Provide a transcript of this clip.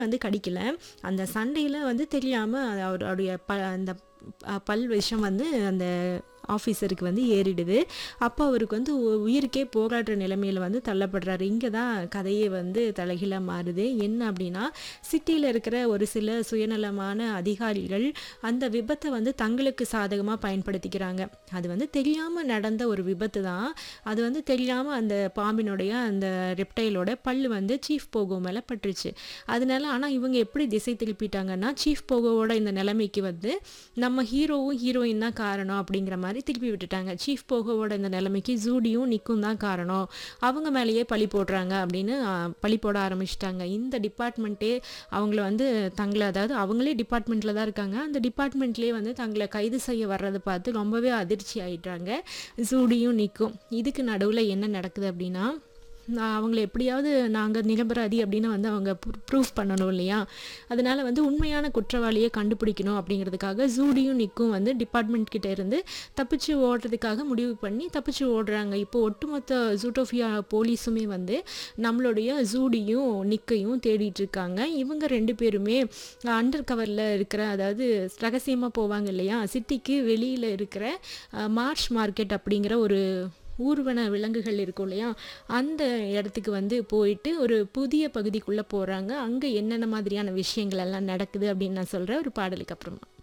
வந்து கடிக்கல. அந்த சண்டையில வந்து தெரியாம அவருடைய ப அந்த அ பல் விஷம் வந்து அந்த ஆஃபீஸருக்கு வந்து ஏறிடுது. அப்போ அவருக்கு வந்து உ உயிருக்கே போராடுற நிலைமையில வந்து தள்ளப்படுறாரு. இங்க தான் கதையே வந்து தலைகீழா மாறுது. என்ன அப்டின்னா, சிட்டில இருக்கிற ஒரு சில சுயநலமான அதிகாரிகள் அந்த விபத்த வந்து தங்களுக்கு சாதகமா பயன்படுத்திக்கிறாங்க. அது வந்து தெரியாம நடந்த ஒரு விபத்து தான். அது வந்து தெரியாம அந்த பாம்பினுடைய அந்த ரெப்டைலோட பல்லு வந்து சீஃப் போகோ மேல பட்டுருச்சு. அதனால ஆனா இவங்க எப்படி திசை திருப்பிட்டாங்கன்னா, சீஃப் போகோவோட இந்த நிலைமைக்கு வந்து நம்ம ஹீரோவும், ஹீரோயின் தான் காரணம் அப்படிங்கிற மாரி திருப்பி விட்டுட்டாங்க. சீஃப் போகோவோட இந்த நிலைமைக்கு ஜூடியும், நிக்கும் தான் காரணம். அவங்க மேலேயே பழி போடுறாங்க அப்படின்னு அ பழி போட ஆரம்பிச்சுட்டாங்க. இந்த டிபார்ட்மெண்ட்டே அவங்கள வந்து தங்கள அதாவது அவங்களே டிபார்ட்மெண்ட்ல தான் இருக்காங்க. அந்த டிபார்ட்மெண்ட்லயே வந்து தங்கள கைது செய்ய வர்றத பார்த்து ரொம்பவே அதிர்ச்சி ஆயிடுறாங்க. ஜூடியும், நிக்கும். இதுக்கு நடுவுல என்ன நடக்குது அப்டின்னா, நான் அவங்கள எப்படியாவது நாங்க நிரபராதி அப்படின்னு வந்து அவங்க ப்ரூ ப்ரூஃப் பண்ணணும் இல்லையா? அதனால வந்து உண்மையான குற்றவாளிய கண்டுபிடிக்கணும் அப்படிங்கிறதுக்காக ஜூடியும், நிக்கும் வந்து டிபார்ட்மெண்ட் கிட்ட இருந்து தப்பிச்சு ஓடுறதுக்காக முடிவு பண்ணி தப்பிச்சு ஓடுறாங்க. இப்போ ஒட்டுமொத்த ஜூட்டோபியா போலீஸுமே வந்து நம்மளுடைய ஜூடியும், நிக்கையும் தேடிட்டு இருக்காங்க. இவங்க 2 பேருமே அண்டர் கவர்ல இருக்கிற அதாவது ரகசியமா போவாங்க இல்லையா? சிட்டிக்கு வெளியில இருக்கிற அ மார்ஷ் மார்க்கெட் அப்படிங்கிற ஒரு ஊர்வன விலங்குகள் இருக்கும் இல்லையா? அந்த இடத்துக்கு வந்து போயிட்டு ஒரு புதிய பகுதிக்குள்ள போறாங்க. அங்க என்னென்ன மாதிரியான விஷயங்கள் எல்லாம் நடக்குது அப்படின்னு நான் சொல்றேன் ஒரு பாடலுக்கு அப்புறமா.